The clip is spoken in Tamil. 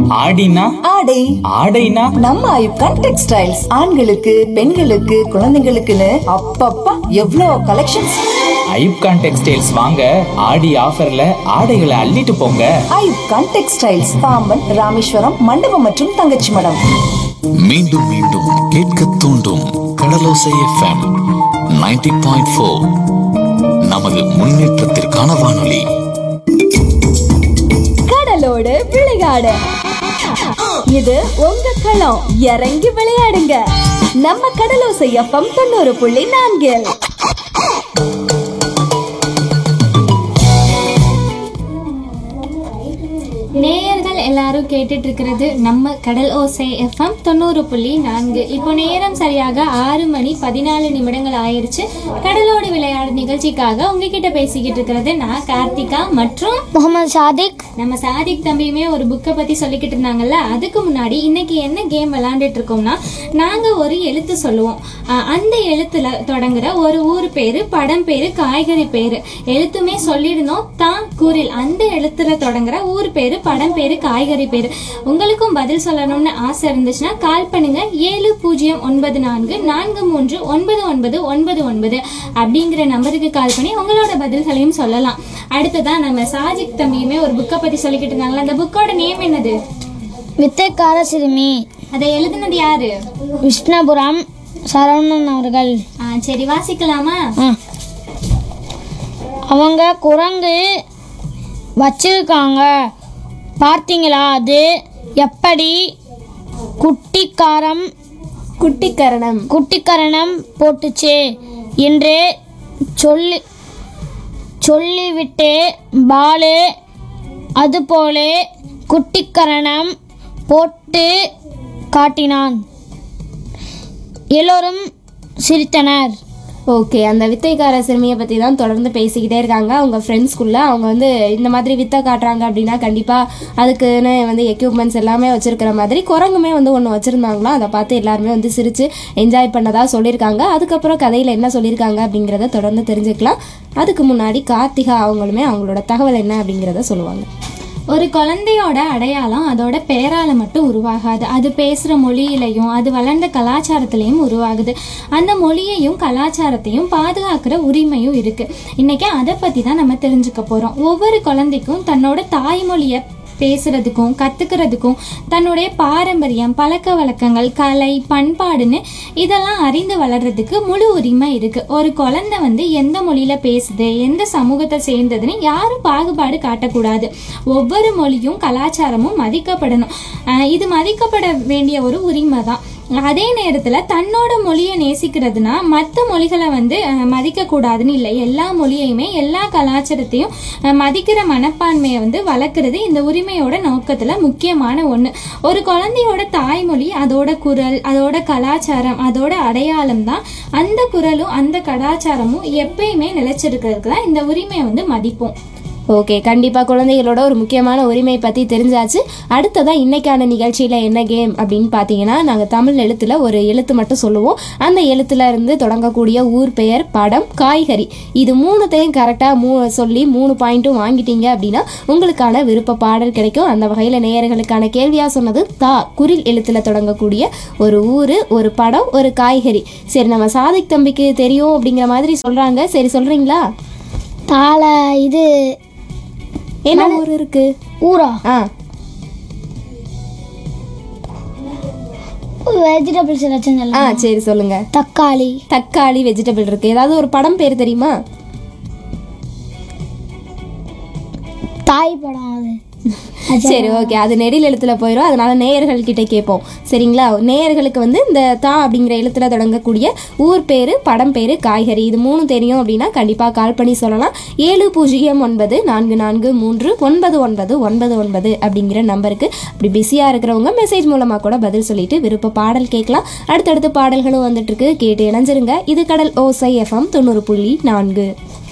ஆடினா ஆடை ஆடைனா நம்ம ஐப்கான் டெக்ஸ்டைல்ஸ் ஆண்களுக்கு பெண்களுக்கு குழந்தைங்களுக்குன்னு அப்பப்பா எவ்வளோ கலெக்ஷன்ஸ் ஐப்கான் டெக்ஸ்டைல்ஸ் வாங்க ஆடி ஆஃபர்ல ஆடைகளை அள்ளிட்டு போங்க ஐப்கான் டெக்ஸ்டைல்ஸ் பாம்பன் ராமேஸ்வரம் மண்டபம் மற்றும் தங்கச்சி மடம் மீண்டும் மீண்டும் கேட்க தூண்டும் கடலோசை எஃப்எம் 90.4 பாயிண்ட் ஃபோர் நமது முன்னேற்றத்திற்கான வானொலி கடலோடு விளையாடு இது உங்க களம் இறங்கி விளையாடுங்க நம்ம கடலோசை எஃப்எம் தொண்ணூறு புள்ளி நான்கில் நேயர்கள் எல்லாரும் கேட்டுட்டு இருக்கிறது நம்ம கடல் ஓசை எஃப்எம் தொண்ணூறு புள்ளி நான்கு இப்போ நேரம் சரியாக ஆறு மணி பதினாலு நிமிடங்கள் ஆயிருச்சு கடலோடு விளையாடு நிகழ்ச்சிக்காக உங்ககிட்ட பேசிக்கிட்டு இருக்கிறது நான் கார்த்திகா மற்றும் முகமது சாதிக் நம்ம சாதிக் தம்பியுமே ஒரு புக்கை பத்தி சொல்லிக்கிட்டு இருந்தாங்கல்ல அதுக்கு முன்னாடி இன்னைக்கு என்ன கேம் விளையாண்டுட்டு இருக்கோம்னா நாங்க ஒரு எழுத்து சொல்லுவோம் அஹ் அந்த எழுத்துல தொடங்குற ஒரு ஊர் பேரு படம் பேரு காய்கறி பேரு எழுத்துமே சொல்லியிருந்தோம் தான் குரில் அந்த எழுத்துல தொடங்குற ஊர் பேரு படம் பேரு காய்கறி பேரு உங்களுக்கும் பதில் சொல்லணும்னு ஆசை இருந்துச்சுன்னா கால் பண்ணுங்க ஏழு பூஜ்ஜியம் ஒன்பது நான்கு நான்கு மூன்று ஒன்பது ஒன்பது ஒன்பது ஒன்பது அப்படிங்கிற நம்பருக்கு கால் பண்ணி உங்களோட பதில்களையும் சொல்லலாம் அடுத்ததா நம்ம சாஜிக் தம்பியுமே ஒரு புக்கை பத்தி சொல்லிக்கிட்டு இருந்தாங்களா அந்த புக்கோட நேம் என்னது வித்தைக்கார சிறுமி அதை எழுதுனது யாரு விஷ்ணபுரம் சரவணன் அவர்கள் ஆ, சரி வாசிக்கலாமா ஆ. அவங்க குரங்கு வச்சிருக்காங்க பார்த்தீங்களா அது எப்படி குட்டிக்காரம் குட்டிக்கரணம் குட்டிக்கரணம் போட்டுச்சு என்று சொல்லி சொல்லிவிட்டு பாலு அதுபோலே குட்டிக்கரணம் போட்டு காட்டினான் எல்லோரும் சிரித்தனர் ஓகே அந்த வித்தைக்கார சிறுமியை பற்றி தான் தொடர்ந்து பேசிக்கிட்டே இருக்காங்க அவங்க ஃப்ரெண்ட்ஸ்குள்ளே அவங்க வந்து இந்த மாதிரி வித்தை காட்டுறாங்க அப்படின்னா கண்டிப்பாக அதுக்குன்னு வந்து எக்யூப்மெண்ட்ஸ் எல்லாமே வச்சுருக்கிற மாதிரி குரங்குமே வந்து ஒன்று வச்சுருந்தாங்களாம் அதை பார்த்து எல்லாருமே வந்து சிரித்து என்ஜாய் பண்ணதா சொல்லியிருக்காங்க அதுக்கப்புறம் கதையில் என்ன சொல்லியிருக்காங்க அப்படிங்கிறத தொடர்ந்து தெரிஞ்சுக்கலாம் அதுக்கு முன்னாடி கார்த்திகா அவங்களுமே அவங்களோட தகவல் என்ன அப்படிங்கிறத சொல்லுவாங்க ஒரு குழந்தையோட அடையாளம் அதோட பெயரால மட்டும் உருவாகாது அது பேசுற மொழியிலையும் அது வளர்ந்த கலாச்சாரத்திலையும் உருவாகுது அந்த மொழியையும் கலாச்சாரத்தையும் பாதுகாக்கிற உரிமையும் இருக்கு இன்னைக்கு அதை பத்தி தான் நம்ம தெரிஞ்சுக்க போறோம் ஒவ்வொரு குழந்தைக்கும் தன்னோட தாய்மொழியை பேசுறதுக்கும் கத்துக்கிறதுக்கும் தன்னுடைய பாரம்பரியம் பழக்க வழக்கங்கள் கலை பண்பாடுன்னு இதெல்லாம் அறிந்து வளர்றதுக்கு முழு உரிமை இருக்கு ஒரு குழந்தை வந்து எந்த மொழியில பேசுது எந்த சமூகத்தை சேர்ந்ததுன்னு யாரும் பாகுபாடு காட்டக்கூடாது ஒவ்வொரு மொழியும் கலாச்சாரமும் மதிக்கப்படணும் ஆஹ் இது மதிக்கப்பட வேண்டிய ஒரு உரிமை தான் அதே நேரத்தில் தன்னோட மொழியை நேசிக்கிறதுனா மற்ற மொழிகளை வந்து அஹ், மதிக்கக்கூடாதுன்னு இல்லை எல்லா மொழியையுமே எல்லா கலாச்சாரத்தையும் அஹ், மதிக்கிற மனப்பான்மையை வந்து வளர்க்குறது இந்த உரிமையோட நோக்கத்தில் முக்கியமான ஒன்று ஒரு குழந்தையோட தாய்மொழி அதோட குரல் அதோட கலாச்சாரம் அதோட அடையாளம் தான் அந்த குரலும் அந்த கலாச்சாரமும் எப்பயுமே நிலைச்சிருக்கிறதுக்கு தான் இந்த உரிமையை வந்து மதிப்போம் ஓகே கண்டிப்பாக குழந்தைகளோட ஒரு முக்கியமான உரிமை பற்றி தெரிஞ்சாச்சு அடுத்ததாக இன்னைக்கான நிகழ்ச்சியில் என்ன கேம் அப்படின்னு பார்த்தீங்கன்னா நாங்கள் தமிழ் எழுத்தில் ஒரு எழுத்து மட்டும் சொல்லுவோம் அந்த எழுத்துல இருந்து தொடங்கக்கூடிய ஊர் பெயர் படம் காய்கறி இது மூணுத்தையும் கரெக்டாக மூ சொல்லி மூணு பாயிண்ட்டும் வாங்கிட்டீங்க அப்படின்னா உங்களுக்கான விருப்ப பாடல் கிடைக்கும் அந்த வகையில் நேயர்களுக்கான கேள்வியாக சொன்னது தா குரில் எழுத்தில் தொடங்கக்கூடிய ஒரு ஊர் ஒரு படம் ஒரு காய்கறி சரி நம்ம சாதிக் தம்பிக்கு தெரியும் அப்படிங்கிற மாதிரி சொல்கிறாங்க சரி சொல்கிறீங்களா தாளை இது என்ன ஊர் இருக்கு ஊரா ஆ வெஜிடபிள்ஸ் ஏதாச்சும் ஆ சொல்லலாம் சரி சொல்லுங்க தக்காளி தக்காளி வெஜிடபிள் இருக்கு ஏதாவது ஒரு படம் பேர் தெரியுமா தாய் படம் அது சரி ஓகே அது நெடில் எழுத்துல போயிடும் அதனால நேயர்கள் கிட்ட கேட்போம் சரிங்களா நேயர்களுக்கு வந்து இந்த தா அப்படிங்கிற எழுத்துல தொடங்கக்கூடிய ஊர் பேரு படம் பேரு காய்கறி இது மூணு தெரியும் அப்படின்னா கண்டிப்பா கால் பண்ணி சொல்லலாம் ஏழு பூஜ்ஜியம் ஒன்பது நான்கு நான்கு மூன்று ஒன்பது ஒன்பது ஒன்பது ஒன்பது அப்படிங்கிற நம்பருக்கு அப்படி பிஸியா இருக்கிறவங்க மெசேஜ் மூலமா கூட பதில் சொல்லிட்டு விருப்ப பாடல் கேட்கலாம் அடுத்தடுத்து பாடல்களும் வந்துட்டு இருக்கு கேட்டு இணைஞ்சிருங்க இது கடல் ஓசை எஃப்எம் தொண்ணூறு புள்ளி நான்கு